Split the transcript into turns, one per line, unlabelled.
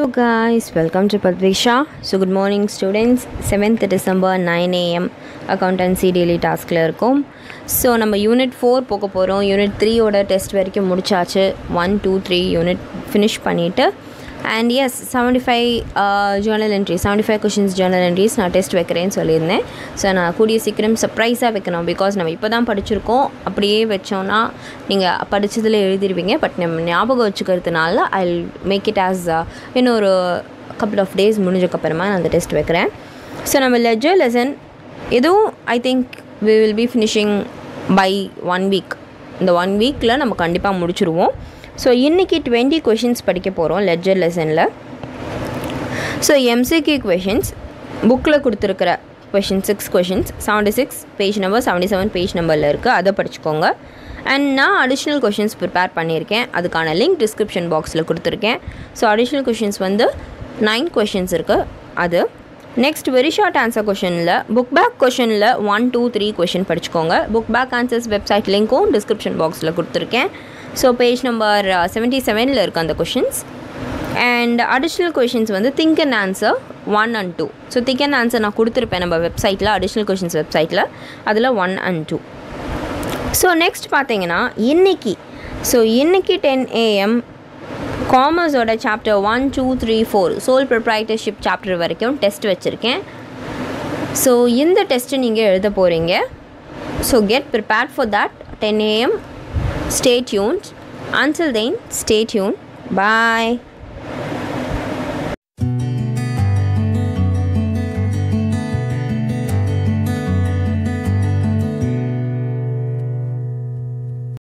Hello guys, welcome to Padvisha. So good morning students. 7th December 9 am accountancy daily taskல இருக்கும் so நம்ம unit four போக போகிறோம் unit த்ரீயோட test வரைக்கும் முடிச்சாச்சு one two three unit finish பண்ணிவிட்டு and as seventy five journal entry seventy five questions journal entries நான் test வைக்கிறேன்னு சொல்லியிருந்தேன் ஸோ நான் கூடிய சீக்கிரம் சர்ப்ரைஸாக வைக்கணும் பிகாஸ் நம்ம இப்போ தான் படிச்சிருக்கோம் அப்படியே வச்சோன்னா நீங்கள் படித்ததில் எழுதிருவீங்க பட் நம்ம ஞாபகம் வச்சுக்கிறதுனால ஐ மேக் இட் ஆஸ் இன்னொரு கப்புள் ஆஃப் டேஸ் முடிஞ்சக்கப்புறமா நான் அந்த டெஸ்ட் வைக்கிறேன் ஸோ நம்ம லெஜர் லெசன் எதுவும் I think we will be finishing by one week இந்த ஒன் வீக்கில் நம்ம கண்டிப்பாக முடிச்சிருவோம் ஸோ இன்றைக்கி டுவெண்ட்டி கொஷின்ஸ் படிக்க போகிறோம் லெஜர் லெசனில் ஸோ எம்சிக்யூ கொஷின்ஸ் புக்கில் கொடுத்துருக்கிற question six questions seventy six page number seventy seven page நம்பரில் இருக்குது அதை படிச்சுக்கோங்க அண்ட் நான் அடிஷ்னல் கொஷின்ஸ் ப்ரிப்பேர் பண்ணியிருக்கேன் அதுக்கான லிங்க் டிஸ்கிரிப்ஷன் பாக்ஸில் கொடுத்துருக்கேன் ஸோ அடிஷ்னல் கொஷின்ஸ் வந்து நைன் கொஷின்ஸ் இருக்குது அது நெக்ஸ்ட் வெரி ஷார்ட் ஆன்சர் கொஷனில் புக் பேக் கொஷனில் ஒன் டூ த்ரீ கொஷின் படிச்சுக்கோங்க புக் பேக் ஆன்சர்ஸ் வெப்சைட் லிங்க்கும் டிஸ்கிரிப்ஷன் பாக்ஸில் கொடுத்துருக்கேன் ஸோ பேஜ் நம்பர் செவன்ட்டி செவனில் இருக்குது அந்த கொஷின்ஸ் அண்ட் அடிஷ்னல் கொஷின்ஸ் வந்து think and answer one and two so think and answer நான் கொடுத்துருப்பேன் நம்ம வெப்சைட்டில் அடிஷ்னல் கொஷின்ஸ் வெப்சைட்டில் அதில் one and two so next பார்த்தீங்கன்னா இன்றைக்கி ஸோ இன்றைக்கி டென் ஏஎம் காமர்ஸோட chapter one two three four sole proprietorship chapter வரைக்கும் டெஸ்ட் வச்சுருக்கேன் ஸோ இந்த டெஸ்ட்டு நீங்கள் எழுத போகிறீங்க so get prepared for that ten AM stay tuned until then stay tune bye